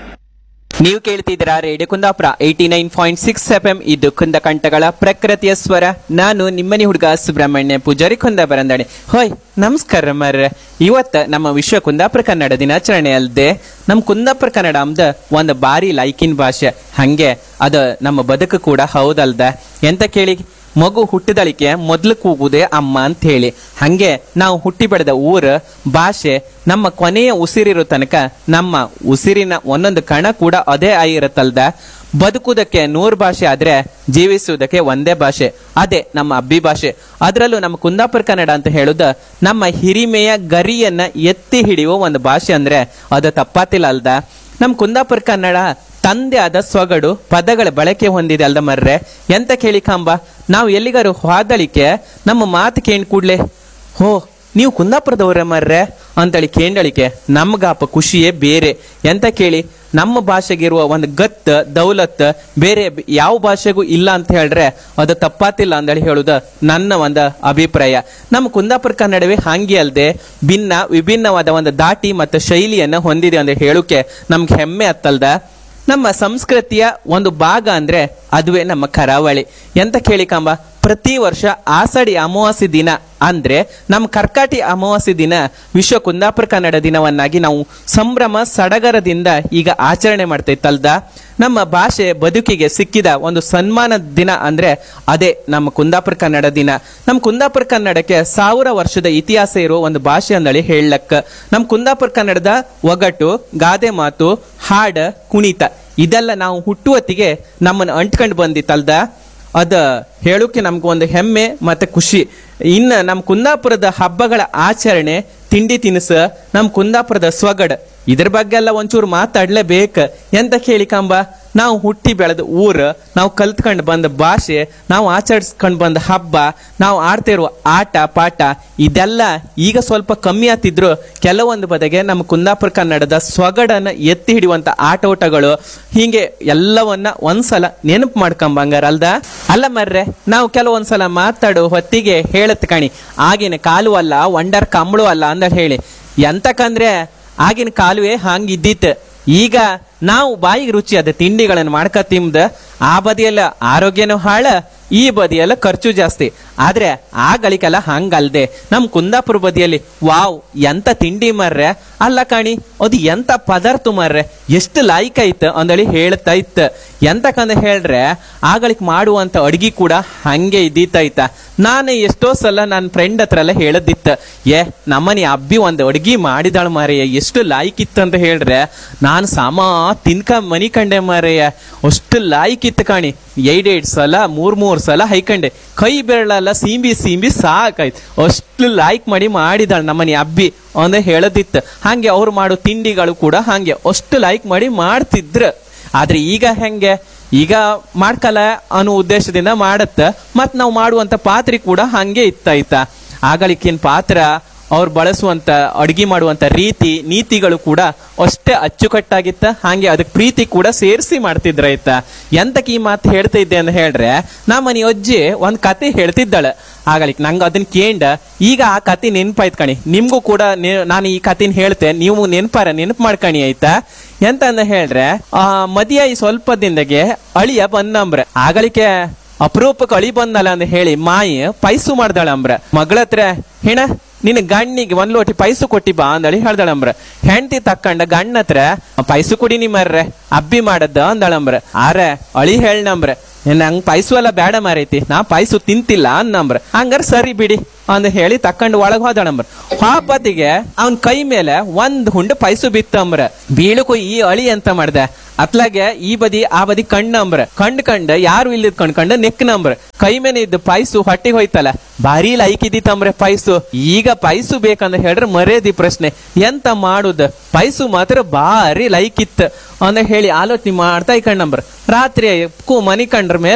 ನೀವು ಕೇಳ್ತಿದ್ದೀರಾ radio Kundapura eighty nine point six F M ಇದು ಕುಂದ ಕಂಠಗಳ ಪ್ರಕೃತಿಯ ಸ್ವರ ನಾನು ನಿಮ್ಮನಿ ಹುಡುಗ ಸುಬ್ರಹ್ಮಣ್ಯ ಪೂಜಾರಿ ಕುಂದ ಬರಂದಾಣೆ ಹೋಯ್ ನಮಸ್ಕಾರ ಮರ್ರೆ ಇವತ್ತ ನಮ್ಮ ವಿಶ್ವ ಕುಂದಾಪುರ ಕನ್ನಡ ದಿನಾಚರಣೆ ಅಲ್ದೆ ನಮ್ ಕುಂದಾಪುರ ಕನ್ನಡ ಅಂದ ಒಂದು ಬಾರಿ ಲೈಕಿನ್ ಭಾಷೆ ಹಂಗೆ ಅದ ನಮ್ಮ ಬದುಕು ಕೂಡ ಹೌದಲ್ದ ಎಂತ ಕೇಳಿ ಮಗು ಹುಟ್ಟಿದಳಿಕೆ ಮೊದ್ಲು ಕೂಗುದೇ ಅಮ್ಮ ಅಂತ ಹೇಳಿ ಹಂಗೆ ನಾವು ಹುಟ್ಟಿ ಬೆಳೆದ ಊರು ಭಾಷೆ ನಮ್ಮ ಕೊನೆಯ ಉಸಿರಿರೋ ತನಕ ನಮ್ಮ ಉಸಿರಿನ ಒಂದೊಂದು ಕಣ ಕೂಡ ಅದೇ ಆಗಿರತ್ತಲ್ದ ಬದುಕುವುದಕ್ಕೆ ನೂರು ಭಾಷೆ ಆದ್ರೆ ಜೀವಿಸುವುದಕ್ಕೆ ಒಂದೇ ಭಾಷೆ ಅದೇ ನಮ್ಮ ಅಬ್ಬಿ ಭಾಷೆ ಅದರಲ್ಲೂ ನಮ್ಮ ಕುಂದಾಪುರ ಕನ್ನಡ ಅಂತ ಹೇಳುದ ನಮ್ಮ ಹಿರಿಮೆಯ ಗರಿಯನ್ನ ಎತ್ತಿ ಹಿಡಿಯುವ ಒಂದು ಭಾಷೆ ಅಂದ್ರೆ ಅದು ತಪ್ಪಾತಿಲ್ಲ ಅಲ್ದ ನಮ್ಮ ಕುಂದಾಪುರ ಕನ್ನಡ ತಂದೆ ಆದ ಸೊಗಡು ಪದಗಳ ಬಳಕೆ ಹೊಂದಿದೆ ಅಲ್ದ ಮರ್ರೆ ಎಂತ ಕೇಳಿ ಕಾಂಬ ನಾವು ಎಲ್ಲಿಗಾರು ಹೋದಳಿಕೆ ನಮ್ಮ ಮಾತು ಕೇಂಡ್ ಕೂಡ್ಲೆ ಹೋ ನೀವು ಕುಂದಾಪುರದವ್ರ ಮರ್ರೆ ಅಂತೇಳಿ ಕೇಂಡಳಿಕೆ ನಮ್ಗಾಪ ಖುಷಿಯೇ ಬೇರೆ ಎಂತ ಕೇಳಿ ನಮ್ಮ ಭಾಷೆಗಿರುವ ಒಂದು ಗತ್ ದೌಲತ್ ಬೇರೆ ಬ- ಯಾವ ಭಾಷೆಗೂ ಇಲ್ಲ ಅಂತ ಹೇಳ್ರೆ ಅದು ತಪ್ಪಾತಿಲ್ಲ ಅಂತೇಳಿ ಹೇಳುದ ನನ್ನ ಒಂದು ಅಭಿಪ್ರಾಯ ನಮ್ಮ ಕುಂದಾಪುರ ಕನ್ನಡವೇ ಹಂಗೆ ಅಲ್ದೆ ಭಿನ್ನ ವಿಭಿನ್ನವಾದ ಒಂದು ದಾಟಿ ಮತ್ತು ಶೈಲಿಯನ್ನ ಹೊಂದಿದೆ ಅಂತ ಹೇಳುಕೆ ನಮ್ಗೆ ಹೆಮ್ಮೆ ಅತ್ತಲ್ದ ನಮ್ಮ ಸಂಸ್ಕೃತಿಯ ಒಂದು ಭಾಗ ಅಂದ್ರೆ ಅದುವೇ ನಮ್ಮ ಕರಾವಳಿ ಎಂತ ಕೇಳಿ ಕಾಂಬ ಪ್ರತಿ ವರ್ಷ ಆಷಾಢಿ ಅಮಾವಾಸ್ಯೆ ದಿನ ಅಂದ್ರೆ ನಮ್ಮ ಕರ್ಕಾಟಿ ಅಮಾವಾಸ್ಯೆ ದಿನ ವಿಶ್ವ ಕುಂದಾಪುರ ಕನ್ನಡ ದಿನವನ್ನಾಗಿ ನಾವು ಸಂಭ್ರಮ ಸಡಗರದಿಂದ ಈಗ ಆಚರಣೆ ಮಾಡ್ತೈತಲ್ದ ನಮ್ಮ ಭಾಷೆ ಬದುಕಿಗೆ ಸಿಕ್ಕಿದ ಒಂದು ಸನ್ಮಾನ ದಿನ ಅಂದ್ರೆ ಅದೇ ನಮ್ಮ ಕುಂದಾಪುರ ಕನ್ನಡ ದಿನ ನಮ್ಮ ಕುಂದಾಪುರ ಕನ್ನಡಕ್ಕೆ ಸಾವಿರ ವರ್ಷದ ಇತಿಹಾಸ ಇರೋ ಒಂದು ಭಾಷೆ ಅಂದಳಿ ಹೇಳಕ್ಕ ನಮ್ಮ ಕುಂದಾಪುರ ಕನ್ನಡದ ಒಗಟು ಗಾದೆ ಮಾತು ಹಾಡ ಕುಣಿತ ಇದೆಲ್ಲ ನಾವು ಹುಟ್ಟುವತ್ತಿಗೆ ನಮ್ಮನ್ನು ಅಂಟ್ಕೊಂಡು ಬಂದಿತ್ತಲ್ದ ಅದ ಹೇಳೋಕೆ ನಮ್ಗೆ ಒಂದು ಹೆಮ್ಮೆ ಮತ್ತೆ ಖುಷಿ ಇನ್ನ ನಮ್ಮ ಕುಂದಾಪುರದ ಹಬ್ಬಗಳ ಆಚರಣೆ ತಿಂಡಿ ತಿನಿಸು ನಮ್ಮ ಕುಂದಾಪುರದ ಸ್ವಗಡ ಇದ್ರ ಬಗ್ಗೆ ಎಲ್ಲ ಒಂಚೂರು ಮಾತಾಡ್ಲೇಬೇಕು ಎಂತ ಕೇಳಿ ಕಂಬ ನಾವು ಹುಟ್ಟಿ ಬೆಳೆದ ಊರು ನಾವು ಕಲ್ತ್ಕೊಂಡು ಬಂದ ಭಾಷೆ ನಾವು ಆಚರಿಸ್ಕೊಂಡು ಬಂದ ಹಬ್ಬ ನಾವು ಆಡ್ತಿರುವ ಆಟ ಪಾಠ ಇದೆಲ್ಲ ಈಗ ಸ್ವಲ್ಪ ಕಮ್ಮಿ ಆಗ್ತಿದ್ರು ಕೆಲವೊಂದು ಬದಗೆ ನಮ್ಮ ಕುಂದಾಪುರ ಕನ್ನಡದ ಸೊಗಡನ್ನ ಎತ್ತಿ ಹಿಡಿಯುವಂತ ಆಟೋಟಗಳು ಹೀಗೆ ಎಲ್ಲವನ್ನ ಒಂದ್ಸಲ ನೆನಪು ಮಾಡ್ಕೊಂಬಂಗಾರ ಅಲ್ದ ಅಲ್ಲ ಮರ್ರೆ ನಾವು ಕೆಲವೊಂದ್ಸಲ ಮಾತಾಡೋ ಹೊತ್ತಿಗೆ ಹೇಳತ್ ಕಣಿ ಆಗಿನ ಕಾಲು ಅಲ್ಲ ವಂಡರ್ ಕಂಬಳು ಅಲ್ಲ ಅಂದ ಹೇಳಿ ಎಂತಕಂದ್ರೆ ಆಗಿನ ಕಾಲುವೆ ಹಂಗ್ ಇದ್ದಿತ್ತು ಈಗ ನಾವು ಬಾಯಿಗೆ ರುಚಿಯಾದ ತಿಂಡಿಗಳನ್ನು ಮಾಡ್ಕ ತಿಂದ ಆ ಬದಿಯಲ್ಲ ಆರೋಗ್ಯನೂ ಹಾಳ ಈ ಬದಿಯಲ್ಲ ಖರ್ಚು ಜಾಸ್ತಿ ಆದ್ರೆ ಆ ಗಳಿಕೆಲ್ಲ ಹಂಗಲ್ದೆ ನಮ್ ಕುಂದಾಪುರ ಬದಿಯಲ್ಲಿ ವಾವ್ ಎಂತ ತಿಂಡಿ ಮರ್ರೆ ಅಲ್ಲ ಕಾಣಿ ಅದು ಎಂತ ಪದಾರ್ಥ ಮರ್ರೆ ಎಷ್ಟು ಲಾಯ್ಕ ಐತ್ ಅಂದಳಿ ಹೇಳ್ತಾ ಇತ್ತು ಎಂತಕಂದ ಹೇಳ್ರೆ ಆಗಳಿಕ್ ಮಾಡುವಂತ ಅಡ್ಗಿ ಕೂಡ ಹಂಗೆ ಇದ್ದಿತ್ತಾಯ್ತ ನಾನು ಎಷ್ಟೋ ಸಲ ನನ್ನ ಫ್ರೆಂಡ್ ಹತ್ರ ಎಲ್ಲ ಹೇಳದಿತ್ತ ಏ ನಮ್ಮನಿ ಅಬ್ಬಿ ಒಂದು ಅಡ್ಗಿ ಮಾಡಿದಾಳ ಮಾರಯ್ಯ ಎಷ್ಟು ಲಾಯ್ಕ್ ಇತ್ತು ಅಂತ ಹೇಳ್ರೆ ನಾನು ಸಾಮ ತಿನ್ಕ ಮನಿ ಕಂಡೆ ಮಾರಯ್ಯ ಅಷ್ಟು ಲಾಯ್ಕ್ ಇತ್ತು ಕಾಣಿ ಎರಡ್ ಎರಡ್ ಸಲ ಮೂರ್ ಮೂರ್ ಸಲ ಹೈಕಂಡೆ ಕೈ ಬೆರಳೆಲ್ಲ ಸೀಂಬಿ ಸೀಂಬಿ ಸಾಕಾಯ್ತು ಅಷ್ಟು ಲಾಯ್ಕ್ ಮಾಡಿ ಮಾಡಿದಾಳ ನಮ್ಮನಿ ಅಬ್ಬಿ ಅಂದ್ರೆ ಹೇಳದಿತ್ತು ಹಂಗೆ ಅವ್ರು ಮಾಡೋ ತಿಂಡಿಗಳು ಕೂಡ ಹಂಗೆ ಅಷ್ಟು ಲೈಕ್ ಮಾಡಿ ಮಾಡ್ತಿದ್ರು ಆದ್ರೆ ಈಗ ಹೆಂಗೆ ಈಗ ಮಾಡ್ಕಲ್ಲ ಅನ್ನೋ ಉದ್ದೇಶದಿಂದ ಮಾಡತ್ತ ಮತ್ ನಾವು ಮಾಡುವಂತ ಪಾತ್ರೆ ಕೂಡ ಹಂಗೆ ಇತ್ತಾಯ್ತ ಆಗಳಿಕಿನ ಪಾತ್ರ ಅವ್ರು ಬಳಸುವಂತ ಅಡ್ಗೆ ಮಾಡುವಂತ ರೀತಿ ನೀತಿಗಳು ಕೂಡ ಅಷ್ಟೇ ಅಚ್ಚುಕಟ್ಟಾಗಿತ್ತ ಹಾಗೆ ಅದಕ್ಕೆ ಪ್ರೀತಿ ಕೂಡ ಸೇರಿಸಿ ಮಾಡ್ತಿದ್ರ ಆಯ್ತ ಎಂತಕ್ಕೆ ಈ ಮಾತು ಹೇಳ್ತಾ ಇದ್ದೆ ಅಂತ ಹೇಳ್ರೆ ನಾ ಮನಿ ಅಜ್ಜಿ ಒಂದ್ ಕತೆ ಹೇಳ್ತಿದ್ದಾಳೆ ಆಗಲಿಕ್ ನಂಗೆ ಅದನ್ನ ಕೇಂಡ ಈಗ ಆ ಕತೆ ನೆನ್ಪಾಯ್ತು ಕಣಿ ನಿಮ್ಗೂ ಕೂಡ ನೆ- ನಾನು ಈ ಕತೆನ ಹೇಳ್ತೆ ನೀವು ನೆನ್ಪಾರ ನೆನಪು ಮಾಡ್ಕಣಿ ಆಯ್ತಾ ಎಂತ ಅಂದ ಹೇಳ್ರೆ ಆ ಮದಿಯಾಯಿ ಸ್ವಲ್ಪ ದಿನದಾಗೆ ಅಳಿಯ ಬಂದಂಬ್ರೆ ಆಗಲಿಕ್ಕೆ ಅಪರೂಪಕ್ಕೆ ಅಳಿ ಬಂದಲ್ಲ ಅಂತ ಹೇಳಿ ಮಾಯಿ ಪೈಸು ಮಾಡ್ದಾಳ ಅಂಬ್ರ ಮಗಳ ಹತ್ರ ಹೆಣ ನಿನ್ನ ಗಣ್ಣಿಗೆ ಒಂದ್ ಲೋಟಿ ಪೈಸು ಕೊಟ್ಟಿ ಬಾ ಅಂದಳಿ ಹೇಳ್ದಳಂಬ್ರ ಹೆಂಡತಿ ತಕ್ಕಂಡ ಗಣ್ಣ ಹತ್ರ ಪೈಸು ಕೊಡಿ ನಿಮ್ಮರ್ರೆ ಅಬ್ಬಿ ಮಾಡದ್ದ ಅಂದಳಂಬ್ರ ಆರೆ ಅಳಿ ಹೇಳ್ನಂಬ್ರ ನಂಗ್ ಪೈಸು ಎಲ್ಲ ಬೇಡ ಮಾರೈತಿ ನಾ ಪೈಸು ತಿಂತಿಲ್ಲ ಅನ್ನಂಬ್ರ ಹಂಗಾರ ಸರಿ ಬಿಡಿ ಅಂದ ಹೇಳಿ ತಕ್ಕಂಡು ಒಳಗ್ ಹೋದಳಂಬ್ರ ಹಾಪತಿಗೆ ಅವನ್ ಕೈ ಮೇಲೆ ಒಂದ್ ಹುಂಡು ಪೈಸು ಬಿತ್ತಂಬ್ರ ಬೀಳಕು ಈ ಅಳಿ ಅಂತ ಮಾಡ್ದೆ ಅತ್ಲಾಗೆ ಈ ಬದಿ ಆ ಬದಿ ಕಣ್ಣಂಬ್ರ ಕಂಡ್ ಕಂಡ ಯಾರು ಇಲ್ಲಿದ್ ಕಣ್ಕಂಡ ನೆಕ್ನಂಬ್ರ ಕೈ ಮೇಲೆ ಇದ್ದ ಪೈಸು ಹೊಟ್ಟಿಗೆ ಹೋಯ್ತಲ್ಲ ಭಾರಿ ಲೈಕ್ ಇದ್ದಿತ್ತಂಬ್ರೆ ಪೈಸು ಈಗ ಪೈಸು ಬೇಕಂತ ಹೇಳ್ರೆ ಮರ್ಯಾದಿ ಪ್ರಶ್ನೆ ಎಂತ ಮಾಡುದ ಪೈಸು ಮಾತ್ರ ಭಾರಿ ಲೈಕ್ ಇತ್ತು ಅಂತ ಹೇಳಿ ಆಲೋಚನೆ ಮಾಡ್ತಾ ಇಕಂಡಂಬ್ರ ರಾತ್ರಿ ಕು ಮನಿ ಕಂಡ್ರ ಮೇಲೆ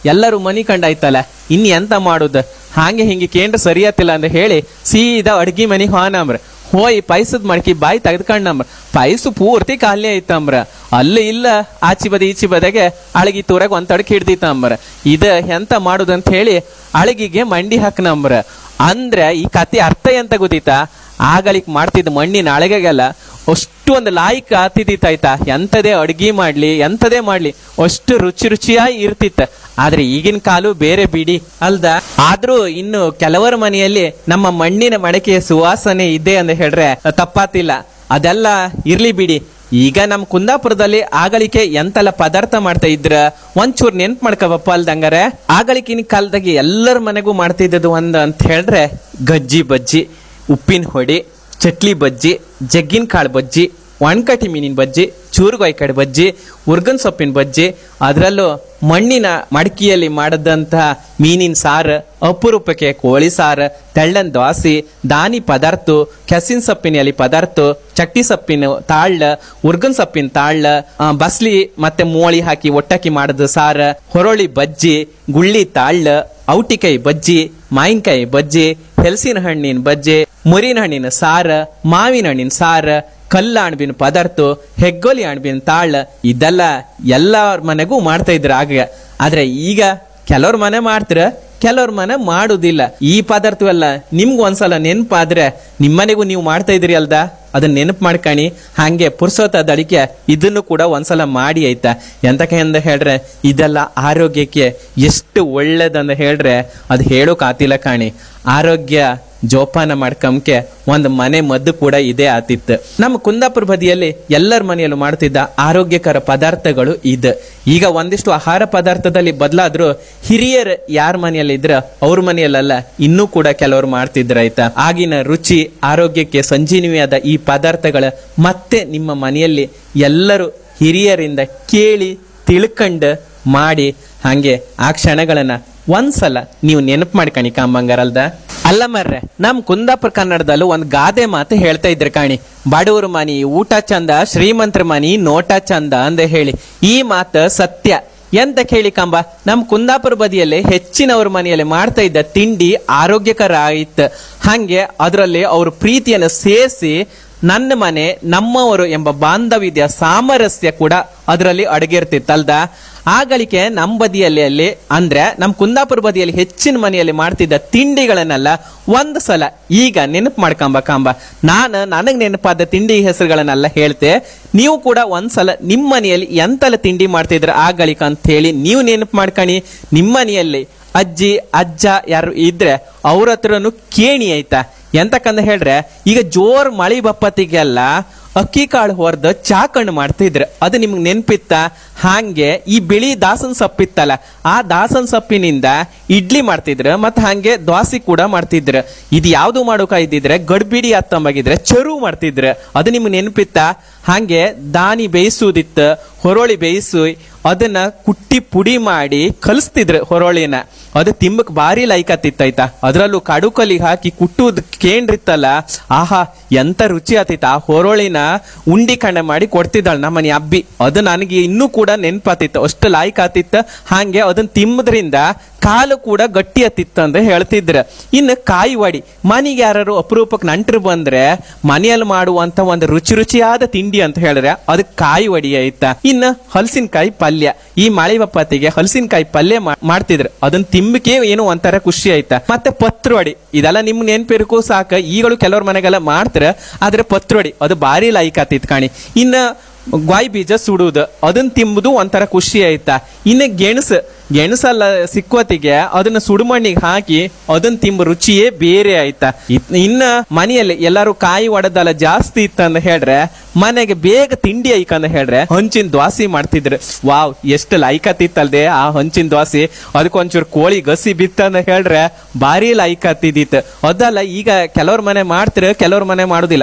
ಎಲ್ಲರೂ ಮನಿ ಕಂಡಾಯ್ತಲ್ಲ ಇನ್ ಎಂತ ಮಾಡುದು ಹಾಗೆ ಹಿಂಗೆ ಕೇಂದ್ರ ಸರಿಯತ್ತಿಲ್ಲ ಅಂತ ಹೇಳಿ ಸೀದಾ ಅಡ್ಗಿ ಮನಿ ಹೋನಮ್ರ ಹೋಯ್ ಪೈಸದ್ ಮಡ್ಕಿ ಬಾಯಿ ತೆಗೆದ್ಕೊಂಡಂಬ್ರ ಪೈಸು ಪೂರ್ತಿ ಖಾಲಿ ಆಯ್ತಂಬ್ರ ಅಲ್ಲಿ ಇಲ್ಲ ಆಚಿ ಬದಿ ಈಚಿ ಬದಗೆ ಅಳಗಿ ತೂರಾಗ ಒಂದ್ ತಡಕ್ ಹಿಡ್ದಿತ್ತಂಬ್ರ ಇದ ಎಂತ ಮಾಡುದಂತ ಹೇಳಿ ಅಳಗಿಗೆ ಮಂಡಿ ಹಾಕ್ನಂಬ್ರ ಅಂದ್ರೆ ಈ ಕತೆ ಅರ್ಥ ಎಂತ ಗೊತ್ತಿತ್ತಾ ಆಗಳಿಕ್ ಮಾಡ್ತಿದ್ದ ಮಣ್ಣಿನ ಅಳಗೆಗೆಲ್ಲ ಅಷ್ಟು ಒಂದು ಲಾಯ್ಕ ಆತಿದ್ದಿತ್ತಾಯ್ತಾ ಎಂತದೇ ಅಡ್ಗಿ ಮಾಡ್ಲಿ ಎಂತದೇ ಮಾಡ್ಲಿ ಅಷ್ಟು ರುಚಿ ರುಚಿಯಾಗಿ ಇರ್ತಿತ್ತ ಆದ್ರೆ ಈಗಿನ ಕಾಲು ಬೇರೆ ಬಿಡಿ ಅಲ್ದ ಆದ್ರೂ ಇನ್ನು ಕೆಲವರ ಮನೆಯಲ್ಲಿ ನಮ್ಮ ಮಣ್ಣಿನ ಮಡಕೆಯ ಸುವಾಸನೆ ಇದೆ ಅಂತ ಹೇಳ್ರೆ ತಪ್ಪಾತಿಲ್ಲ ಅದೆಲ್ಲ ಇರ್ಲಿ ಬಿಡಿ ಈಗ ನಮ್ ಕುಂದಾಪುರದಲ್ಲಿ ಆಗಳಿಕೆ ಎಂತೆಲ್ಲ ಪದಾರ್ಥ ಮಾಡ್ತಾ ಇದ್ರ ಒಂಚೂರ್ ನೆನ್ಪ್ ಮಾಡ್ಕೋಬಪ್ಪ ಅಲ್ದಂಗಾರೆ ಆಗಳಿಕಿನ ಕಾಲದಾಗೆ ಎಲ್ಲರ ಮನೆಗೂ ಮಾಡ್ತಿದ್ದದು ಒಂದ್ ಅಂತ ಹೇಳ್ರೆ ಗಜ್ಜಿ ಬಜ್ಜಿ ಉಪ್ಪಿನ ಹೊಡಿ ಚಟ್ಲಿ ಬಜ್ಜಿ ಜಗ್ಗಿನ ಕಾಳು ಬಜ್ಜಿ ಒಣಕಟಿ ಮೀನಿನ ಬಜ್ಜಿ ಚೂರುಗಾಯ್ಕಡೆ ಬಜ್ಜಿ ಉರ್ಗನ್ ಸೊಪ್ಪಿನ ಬಜ್ಜಿ ಅದರಲ್ಲೂ ಮಣ್ಣಿನ ಮಡಕಿಯಲ್ಲಿ ಮಾಡದಂತಹ ಮೀನಿನ ಸಾರು ಅಪರೂಪಕ್ಕೆ ಕೋಳಿ ಸಾರು ತೆಳ್ಳನ್ ದೋಸೆ ದಾನಿ ಪದಾರ್ಥ ಕೆಸಿನ ಸೊಪ್ಪಿನ ಎಲೆ ಪದಾರ್ಥ ಚಟ್ಟಿ ಸೊಪ್ಪಿನ ತಾಳ್ಳ ಉರ್ಗನ್ ಸೊಪ್ಪಿನ ತಾಳ್ಳ ಆ, ಬಸ್ಲಿ ಮತ್ತೆ ಮೋಳಿ ಹಾಕಿ ಒಟ್ಟಾಕಿ ಮಾಡದ ಸಾರ ಹೊರಳಿ ಬಜ್ಜಿ ಗುಳ್ಳಿ ತಾಳ್ಳ ಔಟಿಕಾಯಿ ಬಜ್ಜಿ ಮಾವಿನಕಾಯಿ ಬಜ್ಜಿ ಹೆಲ್ಸಿನ ಹಣ್ಣಿನ ಬಜ್ಜಿ ಮುರಿನ ಹಣ್ಣಿನ ಸಾರ ಮಾವಿನ ಹಣ್ಣಿನ ಸಾರ ಕಲ್ಲ ಅಣ್ಬಿನ ಪದಾರ್ಥ ಹೆಗ್ಗೋಲಿ ಅಣ್ಬಿನ ತಾಳ ಇದೆಲ್ಲ ಎಲ್ಲರ ಮನೆಗೂ ಮಾಡ್ತಾ ಇದ್ರ ಆಗ ಆದ್ರೆ ಈಗ ಕೆಲವ್ರ ಮನೆ ಮಾಡ್ತಾರ ಕೆಲವ್ರ ಮನೆ ಮಾಡುದಿಲ್ಲ ಈ ಪದಾರ್ಥವೆಲ್ಲ ನಿಮ್ಗೆ ಒಂದ್ಸಲ ನೆನಪಾದ್ರೆ ನಿಮ್ಮನೆಗೂ ನೀವು ಮಾಡ್ತಾ ಇದ್ರಿ ಅಲ್ದ ಅದನ್ನ ನೆನಪು ಮಾಡ್ಕಣಿ ಹಂಗೆ ಪುರ್ಸೋತ ದಳಿಕೆ ಇದನ್ನು ಕೂಡ ಒಂದ್ಸಲ ಮಾಡಿ ಆಯ್ತಾ ಎಂತಕ್ಕೆ ಅಂತ ಹೇಳ್ರೆ ಇದೆಲ್ಲ ಆರೋಗ್ಯಕ್ಕೆ ಎಷ್ಟು ಒಳ್ಳೇದಂತ ಹೇಳ್ರೆ ಅದು ಹೇಳೋಕ್ ಆತಿಲ್ಲ ಕಾಣಿ ಆರೋಗ್ಯ ಜೋಪಾನ ಮಾಡ್ಕಂಕೆ ಒಂದ್ ಮನೆ ಮದ್ದು ಕೂಡ ಇದೇ ಆತಿತ್ತು ನಮ್ಮ ಕುಂದಾಪುರ ಬದಿಯಲ್ಲಿ ಎಲ್ಲರ ಮನೆಯಲ್ಲೂ ಮಾಡ್ತಿದ್ದ ಆರೋಗ್ಯಕರ ಪದಾರ್ಥಗಳು ಇದ್ ಈಗ ಒಂದಿಷ್ಟು ಆಹಾರ ಪದಾರ್ಥದಲ್ಲಿ ಬದಲಾದ್ರೂ ಹಿರಿಯರ್ ಯಾರ ಮನೆಯಲ್ಲಿ ಇದ್ರ ಅವ್ರ ಮನೆಯಲ್ಲ ಇನ್ನೂ ಕೂಡ ಕೆಲವರು ಮಾಡ್ತಿದ್ರ ಆಯ್ತಾ ಆಗಿನ ರುಚಿ ಆರೋಗ್ಯಕ್ಕೆ ಸಂಜೀವಿಯಾದ ಈ ಪದಾರ್ಥಗಳ ಮತ್ತೆ ನಿಮ್ಮ ಮನೆಯಲ್ಲಿ ಎಲ್ಲರೂ ಹಿರಿಯರಿಂದ ಕೇಳಿ ತಿಳ್ಕಂಡ್ ಮಾಡಿ ಹಂಗೆ ಆ ಕ್ಷಣಗಳನ್ನ ಒಂದ್ಸಲ ನೀವು ನೆನಪು ಮಾಡ್ಕಣಿ ಕಾಂಬಂಗಾರಲ್ದ ಅಲ್ಲ ಮರ್ರೆ ನಮ್ ಕುಂದಾಪುರ ಕನ್ನಡದಲ್ಲೂ ಒಂದ್ ಗಾದೆ ಮಾತು ಹೇಳ್ತಾ ಇದ್ರು ಕಾಣಿ ಬಡವ್ರ ಮನಿ ಊಟ ಚಂದ ಶ್ರೀಮಂತರ ಮನಿ ನೋಟ ಚಂದ ಅಂದ ಹೇಳಿ ಈ ಮಾತು ಸತ್ಯ ಎಂತ ಕೇಳಿ ಕಂಬ ನಮ್ ಕುಂದಾಪುರ ಬದಿಯಲ್ಲಿ ಹೆಚ್ಚಿನವ್ರ ಮನೆಯಲ್ಲಿ ಮಾಡ್ತಾ ಇದ್ದ ತಿಂಡಿ ಆರೋಗ್ಯಕರ ಆಯಿತು ಹಂಗೆ ಅದರಲ್ಲಿ ಅವ್ರ ಪ್ರೀತಿಯನ್ನು ಸೇರಿಸಿ ನನ್ನ ಮನೆ ನಮ್ಮವರು ಎಂಬ ಬಾಂಧವ್ಯ ಸಾಮರಸ್ಯ ಕೂಡ ಅದರಲ್ಲಿ ಅಡಗಿರ್ತಿತ್ತಲ್ದ ಆಗಳಿಕೆ ನಮ್ ಬದಿಯಲ್ಲಿ ಅಲ್ಲಿ ಅಂದ್ರೆ ನಮ್ ಕುಂದಾಪುರ ಬದಿಯಲ್ಲಿ ಹೆಚ್ಚಿನ ಮನೆಯಲ್ಲಿ ಮಾಡ್ತಿದ್ದ ತಿಂಡಿಗಳನ್ನೆಲ್ಲ ಒಂದ್ ಸಲ ಈಗ ನೆನಪು ಮಾಡ್ಕೊಂಬ ಕಾಂಬ ನಾನು ನನಗ್ ನೆನಪಾದ ತಿಂಡಿ ಹೆಸರುಗಳನ್ನೆಲ್ಲ ಹೇಳ್ತೆ ನೀವು ಕೂಡ ಒಂದ್ಸಲ ನಿಮ್ ಮನೆಯಲ್ಲಿ ಎಂತೆಲ್ಲ ತಿಂಡಿ ಮಾಡ್ತಿದ್ರ ಆಗಳಿಕ ಅಂತ ಹೇಳಿ ನೀವು ನೆನಪು ಮಾಡ್ಕಣಿ ನಿಮ್ ಮನೆಯಲ್ಲಿ ಅಜ್ಜಿ ಅಜ್ಜ ಯಾರು ಇದ್ರೆ ಅವ್ರ ಹತ್ರನು ಕೇಣಿ ಆಯ್ತಾ ಎಂತಕ್ಕಂತ ಹೇಳ್ರೆ ಈಗ ಜೋರ್ ಮಳಿ ಬಪ್ಪತ್ತಿಗೆಲ್ಲ ಅಕ್ಕಿ ಕಾಳು ಹೊರದ ಚಾಕಣ್ಣು ಮಾಡ್ತಿದ್ರು ಅದು ನಿಮ್ಗೆ ನೆನ್ಪಿತ್ತ ಹಾಗೆ ಈ ಬಿಳಿ ದಾಸನ್ ಸೊಪ್ಪಿತ್ತಲ್ಲ ಆ ದಾಸನ್ ಸೊಪ್ಪಿನಿಂದ ಇಡ್ಲಿ ಮಾಡ್ತಿದ್ರು ಮತ್ತೆ ಹಾಗೆ ದ್ವಾಸಿ ಕೂಡ ಮಾಡ್ತಿದ್ರು ಇದು ಯಾವ್ದು ಮಾಡೋಕ ಇದ್ದಿದ್ರೆ ಗಡ್ಬಿಡಿ ಅತ್ತಂಬಾಗಿದ್ರೆ ಚರು ಮಾಡ್ತಿದ್ರು ಅದು ನಿಮ್ಗೆ ನೆನ್ಪಿತ್ತ ಹಾಗೆ ದಾನಿ ಬೇಯಿಸುವುದಿತ್ತು ಹೊರೋಳಿ ಬೇಯಿಸು ಅದನ್ನ ಕುಟ್ಟಿ ಪುಡಿ ಮಾಡಿ ಕಲಿಸ್ತಿದ್ರು ಹೊರೋಳಿನ ಅದು ತಿಂಬಕ್ ಭಾರಿ ಲೈಕ್ ಆತಿತ್ತಾಯ್ತಾ ಅದ್ರಲ್ಲೂ ಕಡುಕಲ್ಲಿ ಹಾಕಿ ಕುಟ್ಟುದ್ ಕೇಂದ್ರಿತ್ತಲ್ಲ ಆಹಾ ಎಂತ ರುಚಿ ಆತಿತ್ತ ಆ ಹೊರೋಳಿನ ಉಂಡಿ ಕಂಡ ಮಾಡಿ ಕೊಡ್ತಿದ್ದಾಳ ನಮ್ಮನೆ ಅಬ್ಬಿ ಅದು ನನಗೆ ಇನ್ನೂ ಕೂಡ ನೆನ್ಪಾತಿತ್ತು ಅಷ್ಟು ಲಾಯ್ಕ್ ಆತಿತ್ತು ಹಾಗೆ ಅದನ್ನ ತಿಂಬದ್ರಿಂದ ಕಾಲು ಕೂಡ ಗಟ್ಟಿ ಆತಿತ್ತು ಅಂತ ಹೇಳ್ತಿದ್ರ ಇನ್ನು ಕಾಯಿ ವಡಿ ಮನೆಗೆ ಯಾರು ಅಪರೂಪಕ್ಕೆ ನಂಟ್ರು ಬಂದ್ರೆ ಮನೆಯಲ್ಲಿ ಮಾಡುವಂತ ಒಂದು ರುಚಿ ರುಚಿಯಾದ ತಿಂಡಿ ಅಂತ ಹೇಳಿದ್ರೆ ಅದಕ್ಕೆ ಕಾಯಿ ವಡಿ ಆಯ್ತಾ ಇನ್ನು ಹಲಸಿನಕಾಯಿ ಪಲ್ಯ ಈ ಮಳೆ ಬಪ್ಪತ್ತಿಗೆ ಹಲಸಿನಕಾಯಿ ಪಲ್ಯ ಮಾ- ಮಾಡ್ತಿದ್ರು ಅದನ್ನ ತಿಂಬಕ್ಕೆ ಏನೋ ಒಂಥರ ಖುಷಿ ಆಯ್ತಾ ಮತ್ತೆ ಪತ್ರೊಡಿ ಇದೆಲ್ಲ ನಿಮ್ ನೆನ್ಪಿರ್ಕೂ ಸಾಕ ಈಗಲೂ ಕೆಲವ್ರ ಮನೆಗೆಲ್ಲ ಮಾಡ್ತಾರ ಆದ್ರೆ ಪತ್ರೊಡಿ ಅದು ಭಾರಿ ಲೈಕ್ ಆತಿತ್ ಕಾಣಿ ಇನ್ನ ಗ್ವಾಯ್ ಬೀಜ ಸುಡುವುದು ಅದನ್ನ ತಿಂಬುದು ಒಂಥರ ಖುಷಿ ಆಯ್ತಾ ಇನ್ನು ಗೆಣಸು ಗೆಣಸಲ್ಲ ಸಿಕ್ಕೋತಿಗೆ ಅದನ್ನ ಸುಡುಮಣ್ಣಿಗೆ ಹಾಕಿ ಅದನ್ನ ತಿಂಬ ರುಚಿಯೇ ಬೇರೆ ಆಯ್ತಾ ಇತ್- ಇನ್ನ ಮನೆಯಲ್ಲಿ ಎಲ್ಲಾರು ಕಾಯಿ ಒಡದಲ್ಲ ಜಾಸ್ತಿ ಇತ್ತಂದ ಹೇಳ್ರೆ ಮನೆಗೆ ಬೇಗ ತಿಂಡಿ ಐಕಂದ ಹೇಳ್ರೆ ಹಂಚಿನ ದ್ವಾಸಿ ಮಾಡ್ತಿದ್ರು ವಾವ್ ಎಷ್ಟು ಲೈಕತ್ತಿತ್ತಲ್ದೆ ಆ ಹಂಚಿನ ದ್ವಾಸಿ ಅದಕ್ಕೊಂಚೂರು ಕೋಳಿ ಗಸಿ ಬಿತ್ತಂದ ಹೇಳ್ರೆ ಭಾರಿ ಲೈಕ್ ಹತ್ತಿದಿತ್ತು ಅದಲ್ಲ ಈಗ ಕೆಲವ್ರ ಮನೆ ಮಾಡ್ತಿರ ಕೆಲವ್ರ ಮನೆ ಮಾಡುದಿಲ್ಲ